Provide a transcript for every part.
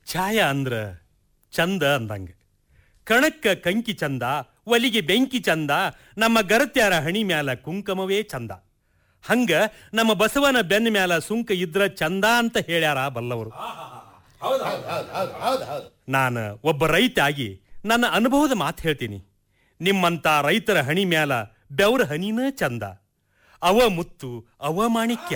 ಛಾಯ ಅಂದ್ರ ಚಂದ ಅಂದಂಗ ಕಣಕ್ಕ ಕಂಕಿ ಚಂದ ಒಲಿಗೆ ಬೆಂಕಿ ಚಂದ ನಮ್ಮ ಗರತ್ಯಾರ ಹಣಿ ಮ್ಯಾಲ ಕುಂಕಮವೇ ಚಂದ ಹಂಗ ನಮ್ಮ ಬಸವನ ಬೆನ್ನ ಮ್ಯಾಲ ಸುಂಕ ಇದ್ರ ಚಂದ ಅಂತ ಹೇಳ್ಯಾರ ಬಲ್ಲವರು ಹೌದು ಹೌದು ಹೌದು ಹೌದು ಹೌದು ಹೌದು ನಾನು ಒಬ್ಬ ರೈತ ಆಗಿ ನನ್ನ ಅನುಭವದ ಮಾತು ಹೇಳ್ತೀನಿ ನಿಮ್ಮಂತ ರೈತರ ಹಣಿ ಮ್ಯಾಲ ಬೆವರ ಹನಿನ ಚಂದ ಅವ ಮುತ್ತು ಅವ ಮಾಣಿಕ್ಯ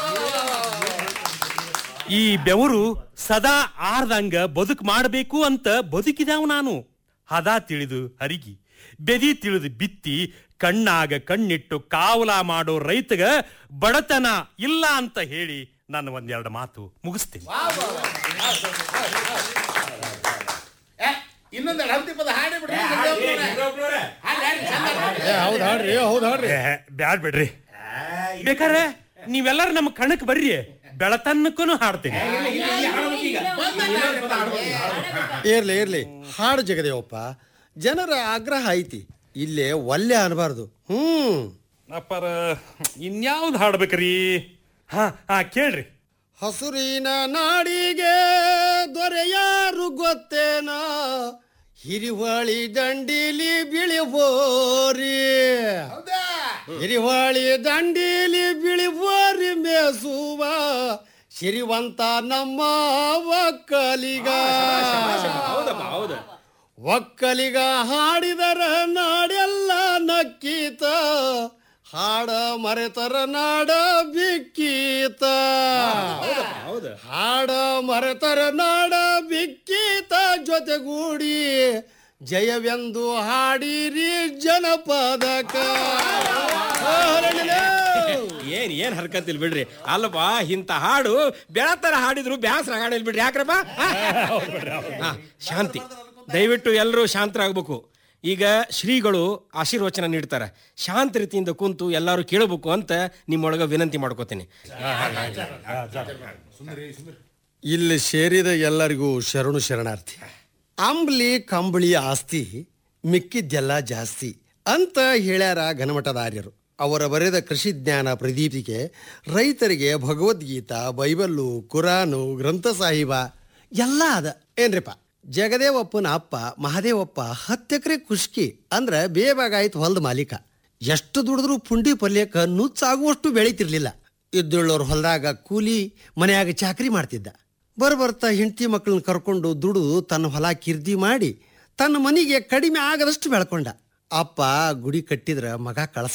ಈ ಬೆವರು ಸದಾ ಆರ್ದಂಗ ಬದುಕು ಮಾಡಬೇಕು ಅಂತ ಬದುಕಿದಾವ್ ನಾನು ಹದ ತಿಳಿದು ಹರಿಗಿ ಬೆದಿ ತಿಳಿದು ಬಿತ್ತಿ ಕಣ್ಣಾಗ ಕಣ್ಣಿಟ್ಟು ಕಾವಲ ಮಾಡೋ ರೈತಗ ಬಡತನ ಇಲ್ಲ ಅಂತ ಹೇಳಿ ನಾನು ಒಂದೆರಡು ಮಾತು ಮುಗಿಸ್ತೀನಿ ಏ, ಇನ್ನೊಂದು ಹಂತಿ ಪದ ಹಾಡಿ ಬಿಡ್ರಿ ಹಾಡಿ, ಹಾಡಿ, ಚಂದ ಹಾಡಿ. ಹೌದು ಹಾಡ್ರಿ ಹೌದು ಹಾಡ್ರಿ ಏ, ಬ್ಯಾಡ್ ಬಿಡ್ರಿ ಬೇಕಾರೆ ನೀವೆಲ್ಲರೂ ನಮ್ಮ ಕಣಕ್ ಬರ್ರಿ ಬೆಳತನ್ನಕ್ಕೂ ಹಾಡ್ತೀನಿ ಇರ್ಲಿ ಇರ್ಲಿ ಹಾಡು ಜಗದೇವಪ್ಪ ಜನರ ಆಗ್ರಹ ಐತಿ ಇಲ್ಲೇ ಒಲ್ಲೆ ಅನ್ಬಾರ್ದು ಹ್ಮ್ ಅಪ್ಪರ ಇನ್ಯಾವ್ದು ಹಾಡ್ಬೇಕ್ರಿ ಹಾ ಹಾ ಕೇಳ್ರಿ ಹಸುರಿನ ನಾಡಿಗೆ ದೊರೆಯಾರು ಗೊತ್ತೇನ ಹಿರಿವಾಳಿ ದಂಡಿಲಿ ಬಿಳಿಬೋರಿ ಹೌದಾ ಹಿರಿವಾಳಿ ದಂಡಿಲಿ ಬಿಳಿಬೋರಿ ಮೇಸುವ ಸಿರಿವಂತ ನಮ್ಮ ಒಕ್ಕಲಿಗ ಒಕ್ಕಲಿಗ ಹಾಡಿದರ ನಾಡೆಲ್ಲ ನಕ್ಕೀತ ಹಾಡ ಮರೆತರ ನಾಡ ಬಿಕ್ಕೀತ ಹಾಡ ಮರೆತರ ನಾಡ ಬಿಕ್ಕೀತ ಜೊತೆಗೂಡಿ ಜಯವೆಂದು ಹಾಡಿರಿ ಜನಪದಕ ಏನ್ ಏನ್ ಹರ್ಕಂತಿಲ್ ಬಿಡ್ರಿ ಅಲ್ಲಪ್ಪ ಇಂಥ ಹಾಡು ಬೆಳತರ ಹಾಡಿದ್ರು ಬ್ಯಾಸರ ಹಾಡಿಲ್ ಬಿಡ್ರಿ ಯಾಕ್ರಪ್ಪ ಹಾ? ಹಾ, ಶಾಂತಿ ದಯವಿಟ್ಟು ಎಲ್ಲರೂ ಶಾಂತರಾಗಬೇಕು ಈಗ ಶ್ರೀಗಳು ಆಶೀರ್ವಚನ ನೀಡ್ತಾರೆ ಶಾಂತ ರೀತಿಯಿಂದ ಕುಂತು ಎಲ್ಲರೂ ಕೇಳಬೇಕು ಅಂತ ನಿಮ್ಮೊಳಗ ವಿನಂತಿ ಮಾಡ್ಕೋತೀನಿ ಇಲ್ಲಿ ಸೇರಿದ ಎಲ್ಲರಿಗೂ ಶರಣು ಶರಣಾರ್ಥಿ ಅಂಬ್ಲಿ ಕಂಬಳಿ ಆಸ್ತಿ ಮಿಕ್ಕಿದ್ದೆಲ್ಲ ಜಾಸ್ತಿ ಅಂತ ಹೇಳ್ಯಾರ ಘನಮಠದ ಆರ್ಯರು ಅವರ ಬರೆದ ಕೃಷಿ ಜ್ಞಾನ ಪ್ರದೀಪಿಕೆ ರೈತರಿಗೆ ಭಗವದ್ಗೀತಾ ಬೈಬಲ್ಲು ಕುರಾನು ಗ್ರಂಥ ಸಾಹಿಬ ಎಲ್ಲ ಅದ ಏನ್ರಿಪ್ಪ ಜಗದೇವಪ್ಪನ ಅಪ್ಪ ಮಹಾದೇವಪ್ಪ ಹತ್ತು ಎಕರೆ ಕುಷ್ಕಿ ಅಂದ್ರೆ ಬೇಬಾಗಾಯ್ತು ಹೊಲದ ಮಾಲೀಕ ಎಷ್ಟು ದುಡಿದ್ರೂ ಪುಂಡಿ ಪಲ್ಯಕ್ಕೆ ನುಚ್ಚಾಗುವಷ್ಟು ಬೆಳೀತಿರ್ಲಿಲ್ಲ ಇದ್ದುಳ್ಳೋರ್ ಹೊಲದಾಗ ಕೂಲಿ ಮನೆಯಾಗ ಚಾಕರಿ ಮಾಡ್ತಿದ್ದ ಬರ್ಬರ್ತಾ ಹೆಂಡತಿ ಮಕ್ಕಳನ್ನ ಕರ್ಕೊಂಡು ದುಡಿದು ತನ್ನ ಹೊಲ ಕಿರ್ದಿ ಮಾಡಿ ತನ್ನ ಮನೆಗೆ ಕಡಿಮೆ ಆಗದಷ್ಟು ಬೆಳ್ಕೊಂಡ ಅಪ್ಪ ಗುಡಿ ಕಟ್ಟಿದ್ರ ಮಗ ಕಳಸ